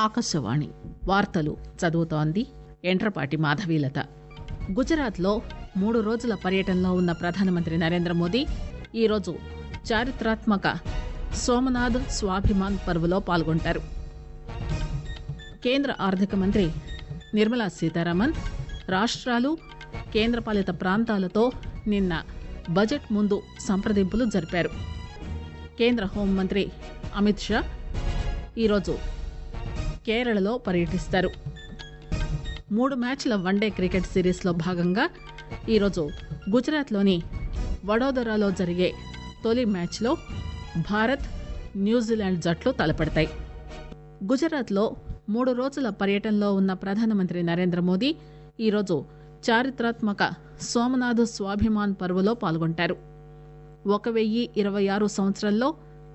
ఆకాశవాణి వార్తలు చదువుతోంది ఎంట్రపాటి మాధవీలత గుజరాత్లో మూడు రోజుల పర్యటనలో ఉన్న ప్రధానమంత్రి నరేంద్ర మోదీ ఈరోజు చారిత్రాత్మక సోమనాథ్ స్వాభిమాన్ పర్వ్లో పాల్గొంటారు కేంద్ర ఆర్థిక మంత్రి నిర్మలా సీతారామన్ రాష్ట్రాలు కేంద్రపాలిత ప్రాంతాలతో నిన్న బడ్జెట్ ముందు సంప్రదింపులు జరిపారు కేంద్ర హోంమంత్రి అమిత్ షా ఈరోజు కేరళలో పర్యటిస్తారు మూడు మ్యాచ్ల వన్డే క్రికెట్ సిరీస్లో భాగంగా ఈరోజు గుజరాత్లోని వడోదరాలో జరిగే తొలి మ్యాచ్లో భారత్ న్యూజిలాండ్ జట్లు తలపడతాయి గుజరాత్లో మూడు రోజుల పర్యటనలో ఉన్న ప్రధానమంత్రి నరేంద్ర మోదీ ఈరోజు చారిత్రాత్మక సోమనాథ్ స్వాభిమాన్ పర్వులో పాల్గొంటారు ఒక వెయ్యి ఇరవై ఆరు సంవత్సరంలో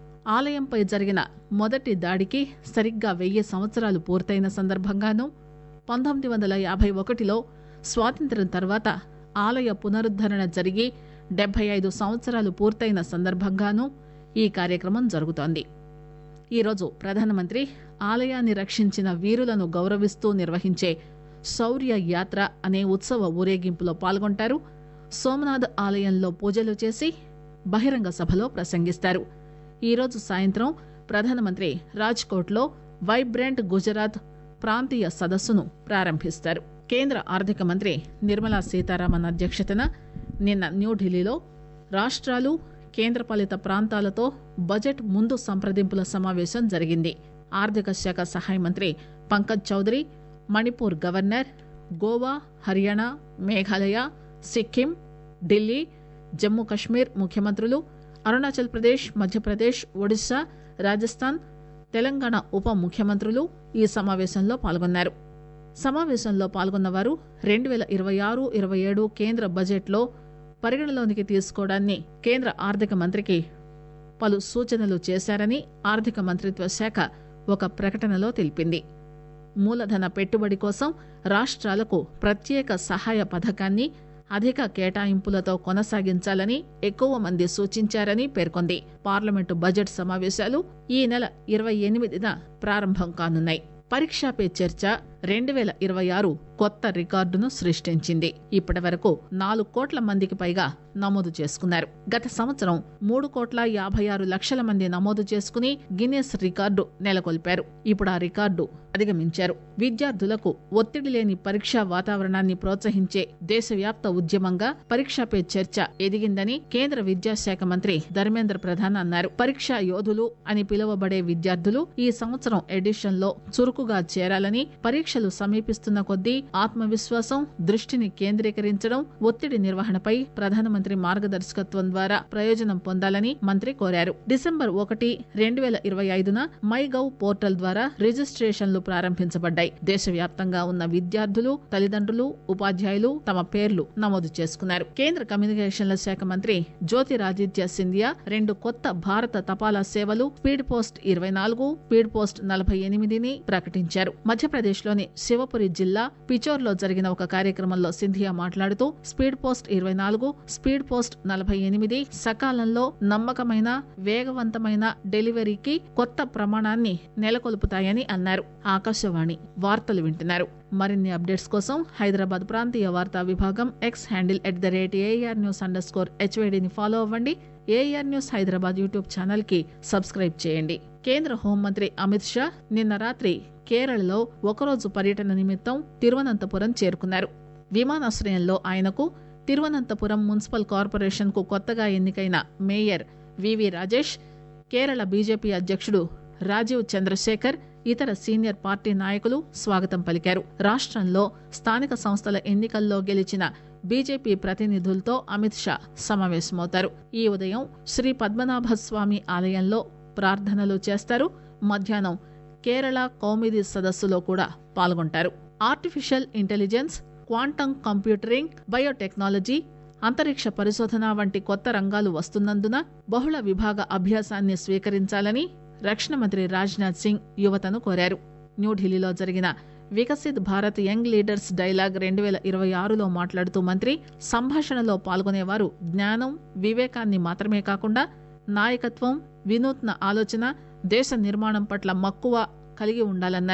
ఆలయంపై జరిగిన మొదటి దాడికి సరిగ్గా వెయ్యి సంవత్సరాలు పూర్తయిన సందర్భంగానూ పంతొమ్మిది వందల యాభై ఒకటిలో స్వాతంత్ర్యం తర్వాత ఆలయ పునరుద్దరణ జరిగి డెబ్బై ఐదు సంవత్సరాలు పూర్తయిన సందర్భంగానూ ఈ కార్యక్రమం జరుగుతోంది ఈరోజు ప్రధానమంత్రి ఆలయాన్ని రక్షించిన వీరులను గౌరవిస్తూ నిర్వహించే శౌర్య యాత్ర అనే ఉత్సవ ఊరేగింపులో పాల్గొంటారు సోమనాథ్ ఆలయంలో పూజలు చేసి బహిరంగ సభలో ప్రసంగిస్తారు ఈరోజు సాయంత్రం ప్రధానమంత్రి రాజ్కోట్లో వైబ్రెంట్ గుజరాత్ ప్రాంతీయ సదస్సును ప్రారంభిస్తారు కేంద్ర ఆర్థిక మంత్రి నిర్మలా సీతారామన్ అధ్యక్షతన నిన్న న్యూఢిల్లీలో రాష్ట్రాలు కేంద్రపాలిత ప్రాంతాలతో బడ్జెట్ ముందు సంప్రదింపుల సమావేశం జరిగింది ఆర్థిక శాఖ సహాయ మంత్రి పంకజ్ చౌదరి మణిపూర్ గవర్నర్ గోవా హర్యానా మేఘాలయ సిక్కిం ఢిల్లీ జమ్మూ కశ్మీర్ ముఖ్యమంత్రులు అరుణాచల్ ప్రదేశ్ మధ్యప్రదేశ్ ఒడిశా రాజస్థాన్ తెలంగాణ ఉప ముఖ్యమంత్రులు ఈ సమావేశంలో పాల్గొన్నారు సమావేశంలో పాల్గొన్న వారు రెండు వేల ఇరవై ఆరు ఇరవై ఏడు కేంద్ర బడ్జెట్లో పరిగణలోనికి తీసుకోవడాన్ని కేంద్ర ఆర్థిక మంత్రికి పలు సూచనలు చేశారని ఆర్థిక మంత్రిత్వ శాఖ ఒక ప్రకటనలో తెలిపింది మూలధన పెట్టుబడి కోసం రాష్ట్రాలకు ప్రత్యేక సహాయ పథకాన్ని అధిక కేటాయింపులతో కొనసాగించాలని ఎక్కువ మంది సూచించారని పేర్కొంది పార్లమెంటు బడ్జెట్ సమావేశాలు ఈ నెల ఇరవై ఎనిమిదిన ప్రారంభం కానున్నాయి పరీక్షా పే చర్చ రెండు వేల ఇరవై ఆరు కొత్త రికార్డును సృష్టించింది ఇప్పటి వరకు నాలుగు కోట్ల మందికి పైగా నమోదు చేసుకున్నారు గత సంవత్సరం మూడు కోట్ల యాభై ఆరు లక్షల మంది నమోదు చేసుకుని గిన్నెస్ రికార్డు నెలకొల్పారు ఇప్పుడు ఆ రికార్డు అధిగమించారు విద్యార్థులకు ఒత్తిడి లేని పరీక్షా వాతావరణాన్ని ప్రోత్సహించే దేశవ్యాప్త ఉద్యమంగా పరీక్షా పే చర్చ ఎదిగిందని కేంద్ర విద్యాశాఖ మంత్రి ధర్మేంద్ర ప్రధాన్ అన్నారు పరీక్షా యోధులు అని పిలువబడే విద్యార్థులు ఈ సంవత్సరం ఎడిషన్ లో చురుకుగా చేరాలని పరీక్షలు సమీపిస్తున్న కొద్దీ ఆత్మవిశ్వాసం దృష్టిని కేంద్రీకరించడం ఒత్తిడి నిర్వహణపై ప్రధానమంత్రి మార్గదర్శకత్వం ద్వారా ప్రయోజనం పొందాలని మంత్రి కోరారు డిసెంబర్ ఒకటి రెండు వేల ఇరవై ఐదున మై గవ్ పోర్టల్ ద్వారా రిజిస్ట్రేషన్లు ప్రారంభించబడ్డాయి దేశవ్యాప్తంగా ఉన్న విద్యార్థులు తల్లిదండ్రులు ఉపాధ్యాయులు తమ పేర్లు నమోదు చేసుకున్నారు కేంద్ర కమ్యూనికేషన్ల శాఖ మంత్రి జ్యోతిరాదిత్య సింధియా రెండు కొత్త భారత తపాలా సేవలు స్పీడ్ పోస్ట్ ఇరవై నాలుగు స్పీడ్ పోస్ట్ నలభై ఎనిమిదిని ప్రకటించారు మధ్యప్రదేశ్ లోని శివపురి జిల్లా పిచోర్లో జరిగిన ఒక కార్యక్రమంలో సింధియా మాట్లాడుతూ స్పీడ్ పోస్ట్ ఇరవై నాలుగు స్పీడ్ పోస్ట్ నలభై ఎనిమిది సకాలంలో నమ్మకమైన వేగవంతమైన డెలివరీకి కొత్త ప్రమాణాన్ని నెలకొల్పుతాయని అన్నారు ఆకాశవాణి వార్తలు వింటున్నారు మరిన్ని అప్డేట్స్ కోసం హైదరాబాద్ ప్రాంతీయ వార్తా విభాగం X handle at the rate AR news underscore హెచ్వేడిని ఫాలో అవ్వండి AR news Hyderabad YouTube channel కి సబ్స్క్రైబ్ చేయండి కేంద్ర హోంమంత్రి అమిత్ షా నిన్న రాత్రి కేరళలో ఒకరోజు పర్యటన నిమిత్తం తిరువనంతపురం చేరుకున్నారు విమానాశ్రయంలో ఆయనకు తిరువనంతపురం మున్సిపల్ కార్పొరేషన్ కు కొత్తగా ఎన్నికైన mayor VV Rajesh Kerala BJP అధ్యక్షుడు రాజీవ్ చంద్రశేఖర్ ఇతర సీనియర్ పార్టీ నాయకులు స్వాగతం పలికారు రాష్ట్రంలో స్థానిక సంస్థల ఎన్నికల్లో గెలిచిన బీజేపీ ప్రతినిధులతో అమిత్ షా సమావేశమవుతారు ఈ ఉదయం శ్రీ పద్మనాభ స్వామి ఆలయంలో ప్రార్థనలు చేస్తారు మధ్యాహ్నం కేరళ కౌమిది సదస్సులో కూడా పాల్గొంటారు artificial intelligence quantum computing biotechnology అంతరిక్ష పరిశోధన వంటి కొత్త రంగాలు వస్తున్నందున బహుళ విభాగ అభ్యాసాన్ని స్వీకరించాలని రక్షణ మంత్రి రాజ్నాథ్ సింగ్ యువతను కోరారు న్యూఢిల్లీలో జరిగిన Viksit Bharat young leaders dialogue రెండు వేల ఇరవై ఆరులో మాట్లాడుతూ మంత్రి సంభాషణలో పాల్గొనేవారు జ్ఞానం వివేకాన్ని మాత్రమే కాకుండా నాయకత్వం వినూత్న ఆలోచన దేశ నిర్మాణం పట్ల మక్కువ కలిగి ఉండాలన్నారు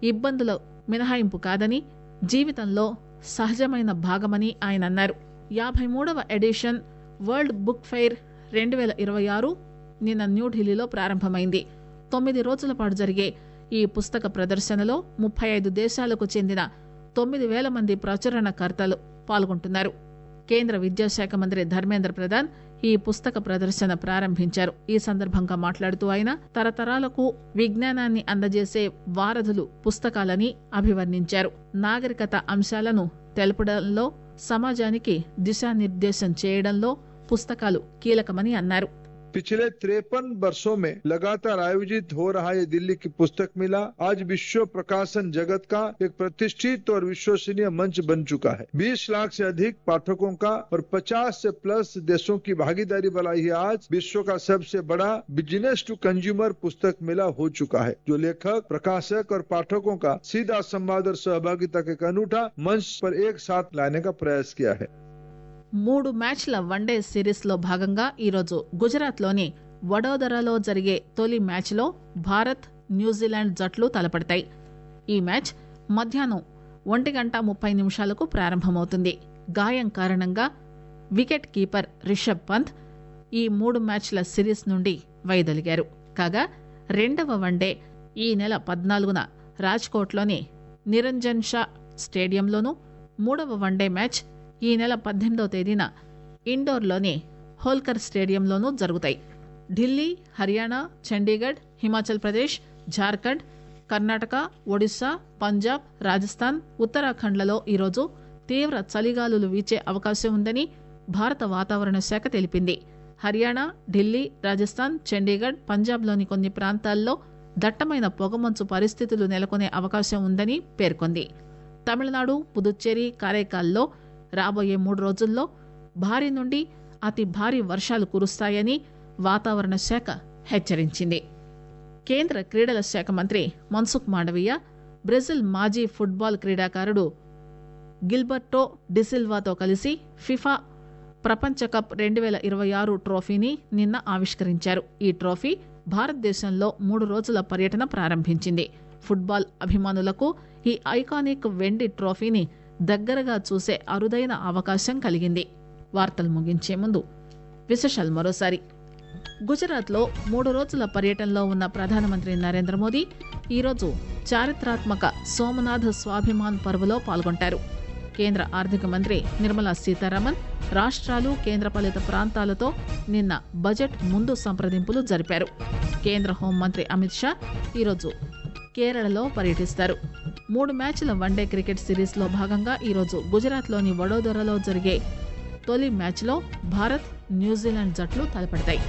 ఇబ్బందుల మినహాయింపు కాదని జీవితంలో సహజమైన భాగమని ఆయన అన్నారు యాభై మూడవ ఎడిషన్ వరల్డ్ బుక్ ఫెయిర్ రెండు వేల ఇరవై ఆరు నిన్న న్యూఢిల్లీలో ప్రారంభమైంది తొమ్మిది రోజుల పాటు జరిగే ఈ పుస్తక ప్రదర్శనలో ముప్పై ఐదు దేశాలకు చెందిన తొమ్మిది వేల మంది ప్రచురణకర్తలు పాల్గొంటున్నారు కేంద్ర విద్యాశాఖ మంత్రి ధర్మేంద్ర ప్రధాన్ ఈ పుస్తక ప్రదర్శన ప్రారంభించారు ఈ సందర్భంగా మాట్లాడుతూ ఆయన తరతరాలకు విజ్ఞానాన్ని అందజేసే వారధులు పుస్తకాలని అభివర్ణించారు నాగరికత అంశాలను తెలపడంలో సమాజానికి దిశానిర్దేశం చేయడంలో పుస్తకాలు కీలకమని అన్నారు पिछले तिरपन वर्षों में लगातार आयोजित हो रहा ये दिल्ली की पुस्तक मेला आज विश्व प्रकाशन जगत का एक प्रतिष्ठित और विश्वसनीय मंच बन चुका है 20 लाख से अधिक पाठकों का और 50 से प्लस देशों की भागीदारी वाला ये आज विश्व का सबसे बड़ा बिजनेस टू कंज्यूमर पुस्तक मेला हो चुका है जो लेखक प्रकाशक और पाठकों का सीधा संवाद और सहभागिता का एक अनूठा मंच पर एक साथ लाने का प्रयास किया है మూడు మ్యాచ్ల వన్డే సిరీస్ లో భాగంగా ఈరోజు గుజరాత్లోని వడోదరలో జరిగే తొలి మ్యాచ్లో భారత్ న్యూజిలాండ్ జట్లు తలపడతాయి ఈ మ్యాచ్ మధ్యాహ్నం ఒంటి గంట ముప్పై నిమిషాలకు ప్రారంభమవుతుంది గాయం కారణంగా వికెట్ కీపర్ రిషబ్ పంత్ ఈ మూడు మ్యాచ్ల సిరీస్ నుండి వైదొలిగారు కాగా రెండవ వన్డే ఈ నెల పద్నాలుగున రాజ్కోట్లోని నిరంజన్ షా స్టేడియంలోనూ మూడవ వన్డే మ్యాచ్ ఈ నెల పద్దెనిమిదవ తేదీన ఇండోర్లోని హోల్కర్ స్టేడియంలోనూ జరుగుతాయి ఢిల్లీ హర్యానా చండీగఢ్ హిమాచల్ ప్రదేశ్ జార్ఖండ్ కర్ణాటక ఒడిశా పంజాబ్ రాజస్థాన్ ఉత్తరాఖండ్లలో ఈరోజు తీవ్ర చలిగాలులు వీచే అవకాశం ఉందని భారత వాతావరణ శాఖ తెలిపింది హర్యానా ఢిల్లీ రాజస్థాన్ చండీగఢ్ పంజాబ్లోని కొన్ని ప్రాంతాల్లో దట్టమైన పొగమంచు పరిస్థితులు నెలకొనే అవకాశం ఉందని పేర్కొంది తమిళనాడు పుదుచ్చేరి కారైకాల్లో రాబోయే మూడు రోజుల్లో భారీ నుండి అతి భారీ వర్షాలు కురుస్తాయని వాతావరణ శాఖ హెచ్చరించింది కేంద్ర క్రీడల శాఖ మంత్రి మన్సుఖ్ మాండవీయ బ్రెజిల్ మాజీ ఫుట్బాల్ క్రీడాకారుడు గిల్బర్టో డిసిల్వాతో కలిసి ఫిఫా ప్రపంచ కప్ రెండు వేల ఇరవై ఆరు ట్రోఫీని నిన్న ఆవిష్కరించారు ఈ ట్రోఫీ భారతదేశంలో మూడు రోజుల పర్యటన ప్రారంభించింది ఫుట్బాల్ అభిమానులకు ఈ ఐకానిక్ వెండి ట్రోఫీని దగ్గరగా చూసే అరుదైన అవకాశం కలిగింది వార్తలు ముగించే ముందు విశేషాలు మరోసారి గుజరాత్లో మూడు రోజుల పర్యటనలో ఉన్న ప్రధానమంత్రి నరేంద్ర మోదీ ఈరోజు చారిత్రాత్మక సోమనాథ్ స్వాభిమాన్ పర్వలో పాల్గొంటారు కేంద్ర ఆర్థిక మంత్రి నిర్మలా సీతారామన్ రాష్ట్రాలు కేంద్రపాలిత ప్రాంతాలతో నిన్న బడ్జెట్ ముందు సంప్రదింపులు జరిపారు కేంద్ర హోంమంత్రి అమిత్ షా ఈరోజు కేరళలో పర్యటిస్తారు మూడు మ్యాచ్ల వన్డే క్రికెట్ సిరీస్లో భాగంగా ఈరోజు గుజరాత్లోని వడోదరలో జరిగే తొలి మ్యాచ్లో భారత్ న్యూజిలాండ్ జట్లు తలపడతాయి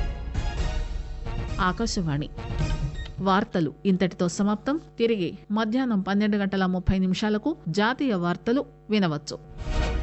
ఆకాశవాణి వార్తలు ఇంతటితో సమాప్తం తిరిగి మధ్యాహ్నం పన్నెండు గంటల ముప్పై నిమిషాలకు జాతీయ వార్తలు వినవచ్చు